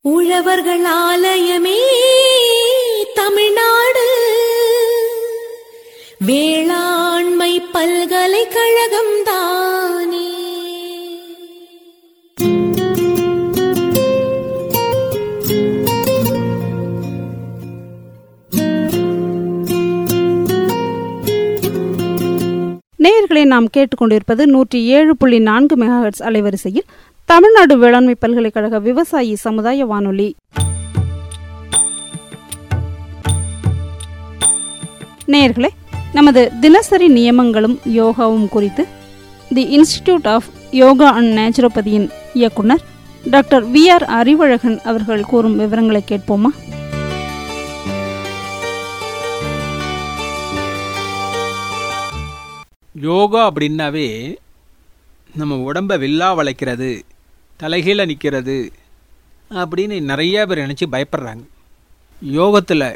உழவர்கள் ஆலயமே தமிழ்நாடு வேளாண்மை பல்கலைக்கழகம் தானே நேயர்களை நாம் கேட்டுக்கொண்டிருப்பது நூற்றி ஏழு புள்ளி நான்கு மெகாஹெட்ஸ் அலைவரிசையில் தமிழ்நாடு வேளாண்மை பல்கலைக்கழக விவசாயி சமுதாய வானொலி நேயர்களே நமது தினசரி நியமங்களும் யோகாவும் குறித்து the institute of yoga and நேச்சுரோபதியின் இயக்குனர் டாக்டர் வி ஆர் அறிவழகன் அவர்கள் கூறும் விவரங்களை கேட்போமா யோகா அப்படின்னாவே நம்ம உடம்பை வில்லா வளைக்கிறது தலைகீழ நிற்கிறது அப்படின்னு நிறைய பேர் நினச்சி பயப்படுறாங்க யோகத்தில்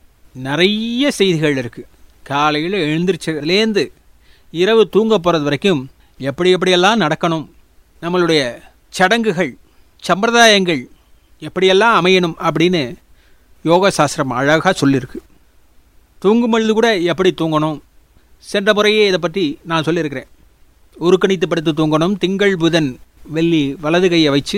நிறைய செய்திகள் இருக்குது காலையில் எழுந்திரிச்சதுலேருந்து இரவு தூங்க போகிறது வரைக்கும் எப்படி எப்படியெல்லாம் நடக்கணும் நம்மளுடைய சடங்குகள் சம்பிரதாயங்கள் எப்படியெல்லாம் அமையணும் அப்படின்னு யோகா சாஸ்திரம் அழகாக சொல்லியிருக்கு தூங்கும் பொழுது கூட எப்படி தூங்கணும் சென்ற முறையே இதை பற்றி நான் சொல்லியிருக்கிறேன் உருக்கணித்து படுத்து தூங்கணும் திங்கள் புதன் வெள்ளி வலது கையை வச்சு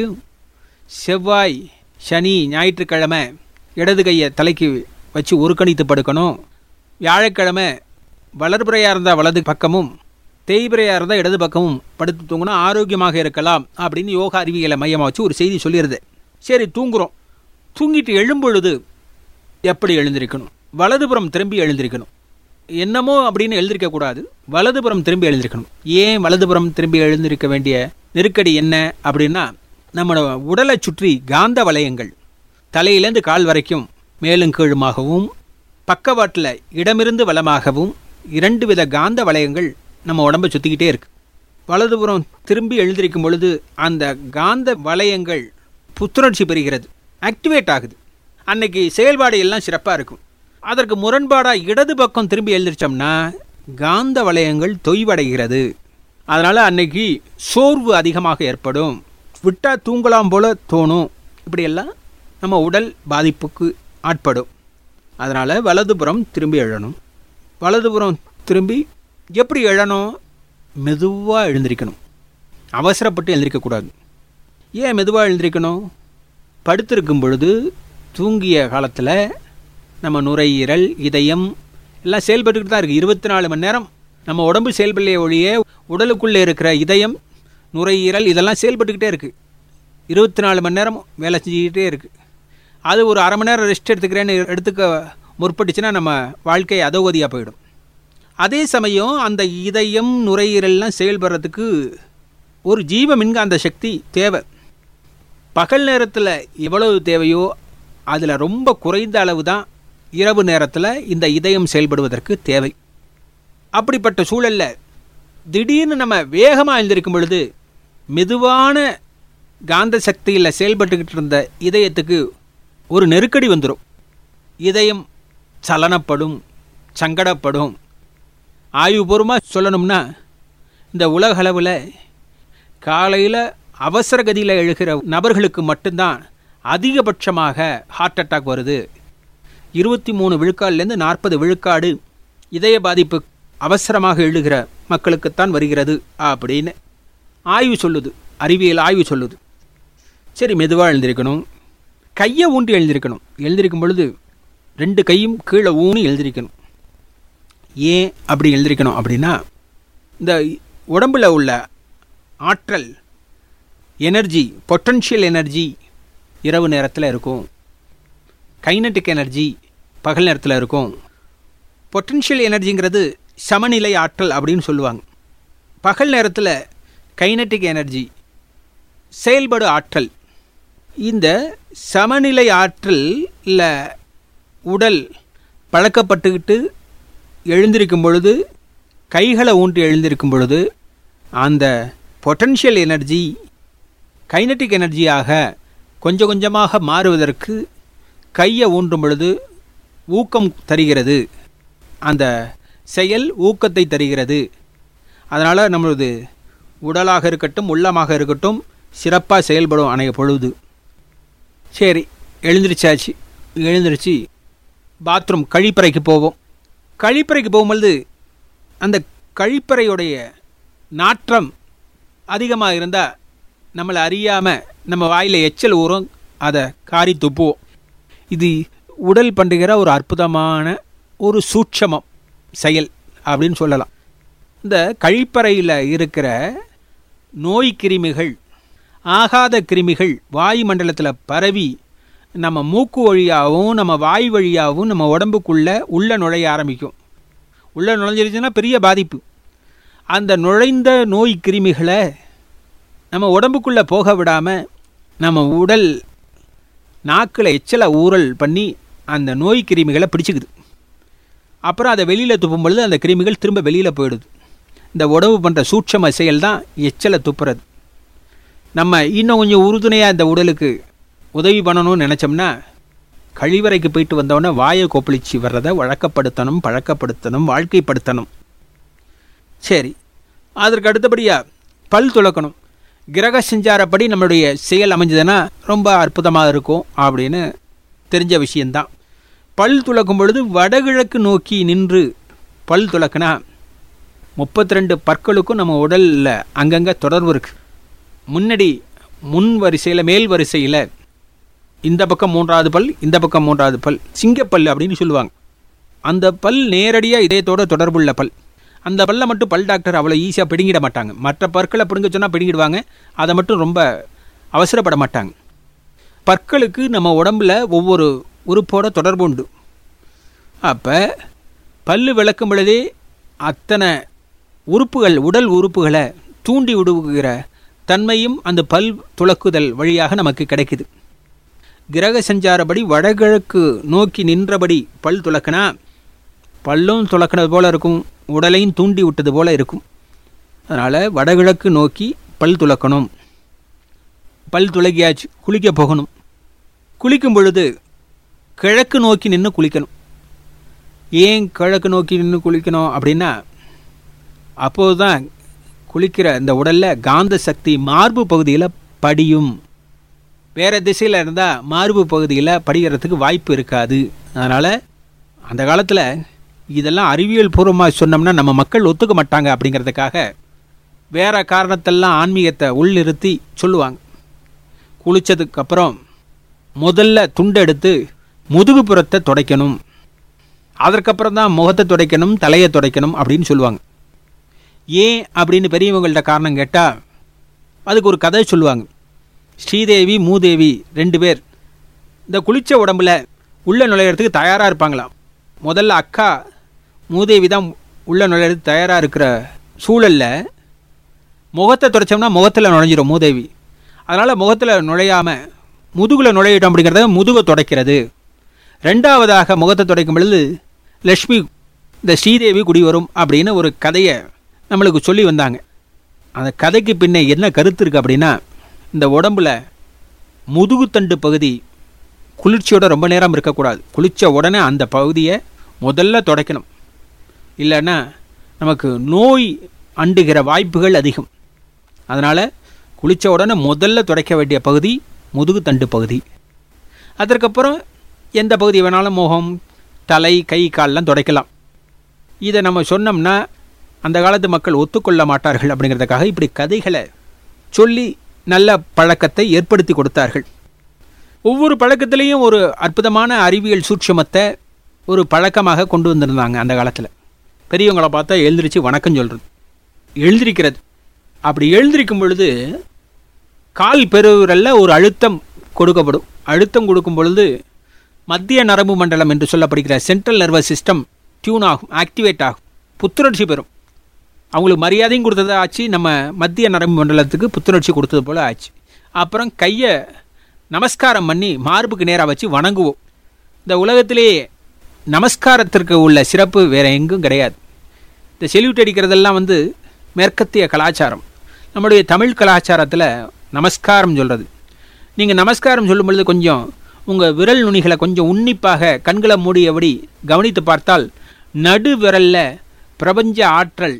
செவ்வாய் சனி ஞாயிற்றுக்கிழமை இடது கையை தலைக்கு வச்சு உருக்கணித்து படுக்கணும் வியாழக்கிழமை வளர்பிறையாக இருந்தால் வலது பக்கமும் தேய்பிறையாக இருந்தால் இடது பக்கமும் படுத்து தூங்கணும் ஆரோக்கியமாக இருக்கலாம் அப்படின்னு யோகா அறிவியலை மையமாக வச்சு ஒரு செய்தி சொல்லிடுது சரி தூங்குறோம் தூங்கிட்டு எழும்பொழுது எப்படி எழுந்திருக்கணும் வலதுபுறம் திரும்பி எழுந்திருக்கணும் என்னமோ அப்படின்னு எழுந்திருக்க கூடாது வலதுபுறம் திரும்பி எழுந்திருக்கணும் ஏன் வலதுபுறம் திரும்பி எழுந்திருக்க வேண்டிய நெருக்கடி என்ன அப்படின்னா நம்மளோட உடலை சுற்றி காந்த வளையங்கள் தலையிலேருந்து கால் வரைக்கும் மேலும் கீழுமாகவும் பக்கவாட்டில் இடமிருந்து வலமாகவும் இரண்டு வித காந்த வளையங்கள் நம்ம உடம்பை சுற்றிக்கிட்டே இருக்கு வலதுபுறம் திரும்பி எழுந்திருக்கும் பொழுது அந்த காந்த வளையங்கள் புத்துணர்ச்சி பெறுகிறது ஆக்டிவேட் ஆகுது அன்னைக்கு செயல்பாடு எல்லாம் சிறப்பாக இருக்கும் அதற்கு முரண்பாடாக இடது பக்கம் திரும்பி எழுந்திரிச்சோம்னா காந்த வளையங்கள் தொய்வடைகிறது அதனால் அன்னைக்கு சோர்வு அதிகமாக ஏற்படும் விட்டால் தூங்கலாம் போல தோணும் இப்படியெல்லாம் நம்ம உடல் பாதிப்புக்கு ஆட்படும் அதனால் வலதுபுறம் திரும்பி எழணும் வலதுபுறம் திரும்பி எப்படி எழணும் மெதுவாக எழுந்திருக்கணும் அவசரப்பட்டு எழுந்திருக்கக்கூடாது ஏன் மெதுவாக எழுந்திருக்கணும் படுத்திருக்கும் பொழுது தூங்கிய காலத்தில் நம்ம நுரையீரல் இதயம் எல்லாம் செயல்பட்டுக்கிட்டு தான் இருக்குது இருபத்தி நாலு மணி நேரம் நம்ம உடம்பு செயல்படலையே ஒழிய உடலுக்குள்ளே இருக்கிற இதயம் நுரையீரல் இதெல்லாம் செயல்பட்டுக்கிட்டே இருக்குது இருபத்தி நாலு மணி நேரம் வேலை செஞ்சுக்கிட்டே இருக்குது அது ஒரு அரை மணி நேரம் ரெஸ்ட் எடுத்துக்கிறேன்னு எடுத்துக்க முற்பட்டுச்சுன்னா நம்ம வாழ்க்கை அதோகதியாக போயிடும் அதே சமயம் அந்த இதயம் நுரையீரல்லாம் செயல்படுறதுக்கு ஒரு ஜீவ மின்காந்த சக்தி தேவை பகல் நேரத்தில் எவ்வளவு தேவையோ அதில் ரொம்ப குறைந்த அளவு தான் இரவு நேரத்தில் இந்த இதயம் செயல்படுவதற்கு தேவை அப்படிப்பட்ட சூழலில் திடீர்னு நம்ம வேகமாக எழுந்திருக்கும் பொழுது மெதுவான காந்த சக்தியில் செயல்பட்டுக்கிட்டு இருந்த இதயத்துக்கு ஒரு நெருக்கடி வந்துடும் இதயம் சலனப்படும் சங்கடப்படும் ஆய்வுபூர்வமாக சொல்லணும்னா இந்த உலக அளவில் காலையில் அவசர கதியில் எழுகிற நபர்களுக்கு மட்டும்தான் அதிகபட்சமாக ஹார்ட் அட்டாக் வருது இருபத்தி மூணு விழுக்காடுலேருந்து நாற்பது விழுக்காடு இதய பாதிப்பு அவசரமாக எழுகிற மக்களுக்குத்தான் வருகிறது அப்படின்னு ஆய்வு சொல்லுது அறிவியல் ஆய்வு சொல்லுது சரி மெதுவாக எழுந்திருக்கணும் கையை ஊன்றி எழுந்திருக்கணும் எழுந்திருக்கும் பொழுது ரெண்டு கையும் கீழே ஊனி எழுந்திருக்கணும் ஏன் அப்படி எழுந்திருக்கணும் அப்படின்னா இந்த உடம்பில் உள்ள ஆற்றல் எனர்ஜி பொட்டன்ஷியல் எனர்ஜி இரவு நேரத்தில் இருக்கும் கைனட்டிக் எனர்ஜி பகல் நேரத்தில் இருக்கும் பொட்டன்ஷியல் எனர்ஜிங்கிறது சமநிலை ஆற்றல் அப்படின்னு சொல்லுவாங்க பகல் நேரத்தில் கைனட்டிக் எனர்ஜி செயல்படு ஆற்றல் இந்த சமநிலை ஆற்றலில் உடல் பழக்கப்பட்டுக்கிட்டு எழுந்திருக்கும் பொழுது கைகளை ஊன்றி எழுந்திருக்கும் பொழுது அந்த பொட்டன்ஷியல் எனர்ஜி கைனட்டிக் எனர்ஜியாக கொஞ்சம் கொஞ்சமாக மாறுவதற்கு கையை ஊன்றும் பொழுது ஊக்கம் தருகிறது அந்த செயல் ஊக்கத்தை தருகிறது அதனால் நம்மளது உடலாக இருக்கட்டும் உள்ளமாக இருக்கட்டும் சிறப்பாக செயல்படும் அனைய பொழுது சரி எழுந்திரிச்சாச்சு எழுந்திரிச்சு பாத்ரூம் கழிப்பறைக்கு போவோம் கழிப்பறைக்கு போகும்பொழுது அந்த கழிப்பறையுடைய நாற்றம் அதிகமாக இருந்தால் நம்மளை அறியாமல் நம்ம வாயில் எச்சல் ஊறும் அதை காரி துப்புவோம் இது உடல் பண்ணுகிற ஒரு அற்புதமான ஒரு சூட்சமம் செயல் அப்படின்னு சொல்லலாம் இந்த கழிப்பறையில் இருக்கிற நோய் கிருமிகள் ஆகாத கிருமிகள் வாயு மண்டலத்தில் பரவி நம்ம மூக்கு வழியாகவும் நம்ம வாய் வழியாகவும் நம்ம உடம்புக்குள்ள உள்ள நுழைய ஆரம்பிக்கும் உள்ள நுழைஞ்சிருச்சுன்னா பெரிய பாதிப்பு அந்த நுழைந்த நோய் கிருமிகளை நம்ம உடம்புக்குள்ளே போக விடாமல் நம்ம உடல் நாக்கில் எச்சலை ஊறல் பண்ணி அந்த நோய் கிருமிகளை பிடிச்சிக்குது அப்புறம் அதை வெளியில் துப்பும் பொழுது அந்த கிருமிகள் திரும்ப வெளியில் போயிடுது இந்த உடம்பு பண்ணுற சூட்சம செயல் தான் எச்சலை துப்புறது நம்ம இன்னும் கொஞ்சம் உறுதுணையாக இந்த உடலுக்கு உதவி பண்ணணும்னு நினச்சோம்னா கழிவறைக்கு போயிட்டு வந்தோடனே வாயை கொப்பளிச்சு வர்றதை வழக்கப்படுத்தணும் பழக்கப்படுத்தணும் வாழ்க்கைப்படுத்தணும் சரி அதற்கு அடுத்தபடியாக பல் துளக்கணும் கிரக செஞ்சாரப்படி நம்மளுடைய செயல் அமைஞ்சதுன்னா ரொம்ப அற்புதமாக இருக்கும் அப்படின்னு தெரிஞ்ச விஷயந்தான் பல் துளக்கும் பொழுது வடகிழக்கு நோக்கி நின்று பல் துளக்குனா முப்பத்தி ரெண்டு பற்களுக்கும் நம்ம உடலில் அங்கங்கே தொடர்பு இருக்குது முன்னாடி முன் வரிசையில் மேல் வரிசையில் இந்த பக்கம் மூன்றாவது பல் இந்த பக்கம் மூன்றாவது பல் சிங்கப்பல் அப்படின்னு சொல்லுவாங்க அந்த பல் நேரடியாக இதயத்தோட தொடர்புள்ள பல் அந்த பல்லை மட்டும் பல் டாக்டர் அவ்வளோ ஈஸியாக பிடுங்கிட மாட்டாங்க மற்ற பற்களை பிடுங்க சொன்னால் பிடுங்கிடுவாங்க அதை மட்டும் ரொம்ப அவசரப்பட மாட்டாங்க பற்களுக்கு நம்ம உடம்புல ஒவ்வொரு உறுப்போட தொடர்பு உண்டு அப்போ பல்லு விளக்கும் பொழுதே அத்தனை உறுப்புகள் உடல் உறுப்புகளை தூண்டி விடுகிற தன்மையும் அந்த பல் துளக்குதல் வழியாக நமக்கு கிடைக்குது கிரக சஞ்சாரப்படி வடகிழக்கு நோக்கி நின்றபடி பல் துளக்கினா பல்லும் துளக்கினது போல இருக்கும் உடலையும் தூண்டி விட்டது போல இருக்கும் அதனால் வடகிழக்கு நோக்கி பல் துளக்கணும் பல் துளக்கியாச்சு குளிக்க போகணும் குளிக்கும் பொழுது கிழக்கு நோக்கி நின்று குளிக்கணும் ஏன் கிழக்கு நோக்கி நின்று குளிக்கணும் அப்படின்னா அப்போது தான் குளிக்கிற இந்த உடலில் காந்த சக்தி மார்பு பகுதியில் படியும் வேறு திசையில் இருந்தால் மார்பு பகுதியில் படிக்கிறதுக்கு வாய்ப்பு இருக்காது அதனால் அந்த காலத்தில் இதெல்லாம் அறிவியல் பூர்வமாக சொன்னோம்னா நம்ம மக்கள் ஒத்துக்க மாட்டாங்க அப்படிங்கிறதுக்காக வேற காரணத்தெல்லாம் ஆன்மீகத்தை உள்நிறுத்தி சொல்லுவாங்க குளித்ததுக்கு அப்புறம் முதல்ல துண்டு எடுத்து முதுகுப்புறத்தை துடைக்கணும் அதற்கப்புறம் தான் முகத்தை துடைக்கணும் தலையை துடைக்கணும் அப்படின்னு சொல்லுவாங்க ஏன் அப்படின்னு பெரியவங்கள்ட்ட காரணம் கேட்டால் அதுக்கு ஒரு கதை சொல்லுவாங்க ஸ்ரீதேவி மூதேவி ரெண்டு பேர் இந்த குளித்த உடம்புல உள்ள நுழையிறதுக்கு தயாராக இருப்பாங்களாம் முதல்ல அக்கா மூதேவி தான் உள்ள நுழையிறதுக்கு தயாராக இருக்கிற சூழலில் முகத்தை துடைச்சோம்னா முகத்தில் நுழைஞ்சிரும் மூதேவி அதனால் முகத்தில் நுழையாமல் முதுகில் நுழையிட்டோம் அப்படிங்கிறத முதுகை துடைக்கிறது ரெண்டாவதாக முகத்தை துடைக்கும் பொழுது லக்ஷ்மி இந்த ஸ்ரீதேவி குடி வரும் அப்படின்னு ஒரு கதையை நம்மளுக்கு சொல்லி வந்தாங்க அந்த கதைக்கு பின்ன என்ன கருத்து இருக்குது அப்படின்னா இந்த உடம்புல முதுகுத்தண்டு பகுதி குளிர்ச்சியோட ரொம்ப நேரம் இருக்கக்கூடாது குளித்த உடனே அந்த பகுதியை முதல்ல துடைக்கணும் இல்லைன்னா நமக்கு நோய் அண்டுகிற வாய்ப்புகள் அதிகம் அதனால் குளித்த உடனே முதல்ல துடைக்க வேண்டிய பகுதி முதுகுத்தண்டு பகுதி அதற்கப்புறம் எந்த பகுதி வேணாலும் முகம் தலை கை கால்லாம் துடைக்கலாம் இதை நம்ம சொன்னோம்னா அந்த காலத்து மக்கள் ஒத்துக்கொள்ள மாட்டார்கள் அப்படிங்கிறதுக்காக இப்படி கதைகளை சொல்லி நல்ல பழக்கத்தை ஏற்படுத்தி கொடுத்தார்கள் ஒவ்வொரு பழக்கத்திலையும் ஒரு அற்புதமான அறிவியல் சூட்சமத்தை ஒரு பழக்கமாக கொண்டு வந்திருந்தாங்க அந்த காலத்தில் பெரியவங்களை பார்த்தா எழுந்திரிச்சு வணக்கம் சொல்கிறது எழுந்திருக்கிறது அப்படி எழுந்திருக்கும் பொழுது கால் பெருவிரல்ல ஒரு அழுத்தம் கொடுக்கப்படும் அழுத்தம் கொடுக்கும் பொழுது மத்திய நரம்பு மண்டலம் என்று சொல்லப்படுகிற சென்ட்ரல் நர்வஸ் சிஸ்டம் டியூன் ஆகும் ஆக்டிவேட் ஆகும் புத்துணர்ச்சி பெறும் அவங்களுக்கு மரியாதையும் கொடுத்தது ஆச்சு நம்ம மத்திய நரம்பு மண்டலத்துக்கு புத்துணர்ச்சி கொடுத்தது போல் ஆச்சு அப்புறம் கையை நமஸ்காரம் பண்ணி மார்புக்கு நேராக வச்சு வணங்குவோம் இந்த உலகத்திலேயே நமஸ்காரத்திற்கு உள்ள சிறப்பு வேறு எங்கும் கிடையாது இந்த செல்யூட் அடிக்கிறதெல்லாம் வந்து மேற்கத்திய கலாச்சாரம் நம்முடைய தமிழ் கலாச்சாரத்தில் நமஸ்காரம் சொல்கிறது நீங்கள் நமஸ்காரம் சொல்லும் பொழுது கொஞ்சம் உங்கள் விரல் நுனிகளை கொஞ்சம் உன்னிப்பாக கண்களை மூடியபடி கவனித்து பார்த்தால் நடு விரலில் பிரபஞ்ச ஆற்றல்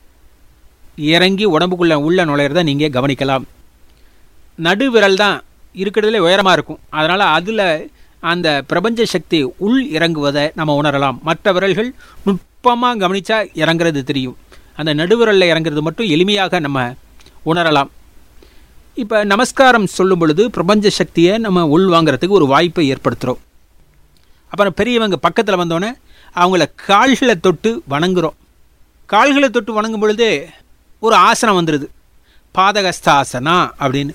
இறங்கி உடம்புக்குள்ளே உள்ள நுழையிறத நீங்கள் கவனிக்கலாம் நடு விரல் தான் இருக்கிறதுலே உயரமாக இருக்கும் அதனால் அதில் அந்த பிரபஞ்ச சக்தி உள் இறங்குவதை நம்ம உணரலாம் மற்ற விரல்கள் நுட்பமாக கவனித்தா இறங்குறது தெரியும் அந்த நடுவிரலில் இறங்குறது மட்டும் எளிமையாக நம்ம உணரலாம் இப்போ நமஸ்காரம் சொல்லும் பொழுது பிரபஞ்ச சக்தியை நம்ம உள் வாங்குறதுக்கு ஒரு வாய்ப்பை ஏற்படுத்துகிறோம் அப்புறம் பெரியவங்க பக்கத்தில் வந்தோடனே அவங்கள கால்களை தொட்டு வணங்குறோம் கால்களை தொட்டு வணங்கும் பொழுதே ஒரு ஆசனம் வந்துடுது பாதகஸ்தாசனா அப்படின்னு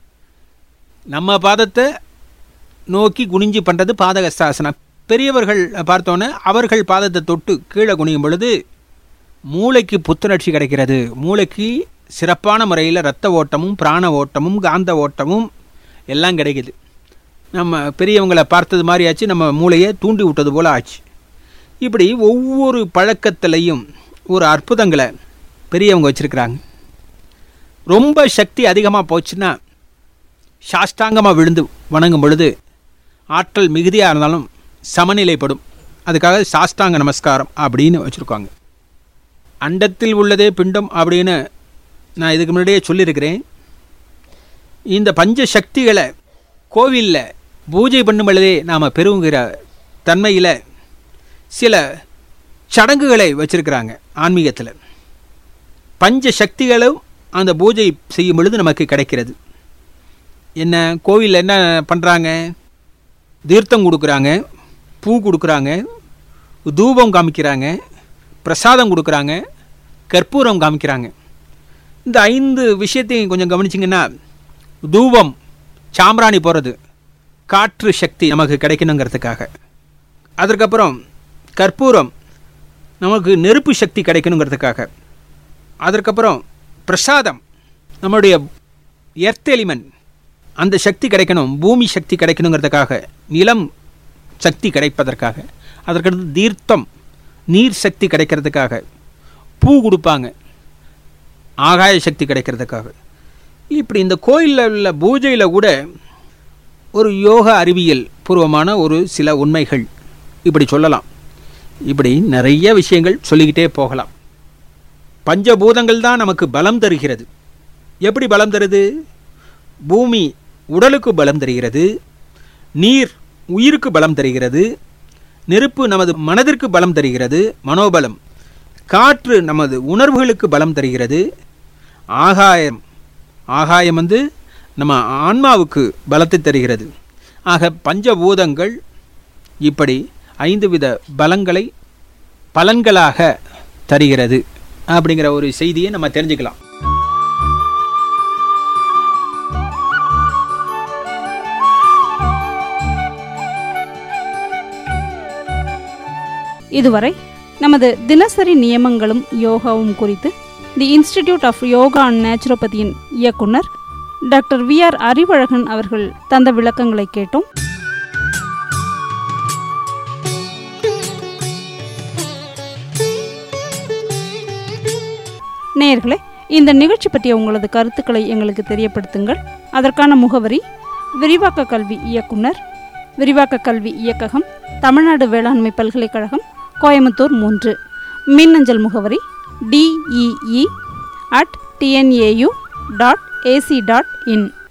நம்ம பாதத்தை நோக்கி குனிஞ்சு பண்ணுறது பாதகஸ்தாசனா பெரியவர்கள் பார்த்தோன்னே அவர்கள் பாதத்தை தொட்டு கீழே குனியும் பொழுது மூளைக்கு புத்துணர்ச்சி கிடைக்கிறது மூளைக்கு சிறப்பான முறையில் இரத்த ஓட்டமும் பிராண ஓட்டமும் காந்த ஓட்டமும் எல்லாம் கிடைக்குது நம்ம பெரியவங்களை பார்த்தது மாதிரி ஆச்சு நம்ம மூளையை தூண்டி விட்டது போல் ஆச்சு இப்படி ஒவ்வொரு பழக்கத்திலையும் ஒரு அற்புதங்களை பெரியவங்க வச்சுருக்கிறாங்க ரொம்ப சக்தி அதிகமாக போச்சுன்னா சாஷ்டாங்கமாக விழுந்து வணங்கும் பொழுது ஆற்றல் மிகுதியாக இருந்தாலும் சமநிலைப்படும் அதுக்காக சாஷ்டாங்க நமஸ்காரம் அப்படின்னு வச்சுருக்காங்க அண்டத்தில் உள்ளதே பிண்டம் அப்படின்னு நான் இதுக்கு முன்னாடியே சொல்லியிருக்கிறேன் இந்த பஞ்ச சக்திகளை கோவிலில் பூஜை பண்ணும் பொழுதே நாம் பெறுங்கிற தன்மையில் சில சடங்குகளை வச்சிருக்கிறாங்க ஆன்மீகத்தில் பஞ்ச சக்திகளும் அந்த பூஜை செய்யும் பொழுது நமக்கு கிடைக்கிறது என்ன கோவிலில் என்ன பண்ணுறாங்க தீர்த்தம் கொடுக்குறாங்க பூ கொடுக்குறாங்க தூபம் காமிக்கிறாங்க பிரசாதம் கொடுக்குறாங்க கற்பூரம் காமிக்கிறாங்க இந்த ஐந்து விஷயத்தையும் கொஞ்சம் கவனிச்சிங்கன்னா தூபம் சாம்பிராணி போகிறது காற்று சக்தி நமக்கு கிடைக்கணுங்கிறதுக்காக அதற்கப்புறம் கற்பூரம் நமக்கு நெருப்பு சக்தி கிடைக்கணுங்கிறதுக்காக அதற்கப்புறம் பிரசாதம் நம்மளுடைய எர்த் எலிமெண்ட் அந்த சக்தி கிடைக்கணும் பூமி சக்தி கிடைக்கணுங்கிறதுக்காக நிலம் சக்தி கிடைப்பதற்காக அதற்கடுத்து தீர்த்தம் நீர் சக்தி கிடைக்கிறதுக்காக பூ கொடுப்பாங்க ஆகாய சக்தி கிடைக்கிறதுக்காக இப்படி இந்த கோயிலில் உள்ள பூஜையில் கூட ஒரு யோக அறிவியல் பூர்வமான ஒரு சில உண்மைகள் இப்படி சொல்லலாம் இப்படி நிறைய விஷயங்கள் சொல்லிக்கிட்டே போகலாம் பஞ்சபூதங்கள் தான் நமக்கு பலம் தருகிறது எப்படி பலம் தருது பூமி உடலுக்கு பலம் தருகிறது நீர் உயிருக்கு பலம் தருகிறது நெருப்பு நமது மனதிற்கு பலம் தருகிறது மனோபலம் காற்று நமது உணர்வுகளுக்கு பலம் தருகிறது ஆகாயம் ஆகாயம் வந்து நம்ம ஆன்மாவுக்கு பலத்தை தருகிறது ஆக பஞ்சபூதங்கள் இப்படி ஐந்து வித பலங்களை பலன்களாக தருகிறது அப்படிங்கிற ஒரு செய்தியை நம்ம தெரிஞ்சுக்கலாம் இதுவரை நமது தினசரி நியமங்களும் யோகாவும் குறித்து the institute of yoga and நேச்சுரோபதியின் இயக்குனர் டாக்டர் வி ஆர் அறிவழகன் அவர்கள் தந்த விளக்கங்களை கேட்டோம் நேயர்களே இந்த நிகழ்ச்சி பற்றிய உங்களது கருத்துக்களை எங்களுக்கு தெரியப்படுத்துங்கள் அதற்கான முகவரி விரிவாக்க கல்வி இயக்குனர் விரிவாக்க கல்வி இயக்ககம் தமிழ்நாடு வேளாண்மை பல்கலைக்கழகம் கோயம்புத்தூர் மூன்று மின்னஞ்சல் முகவரி DEE at TNAU dot AC dot in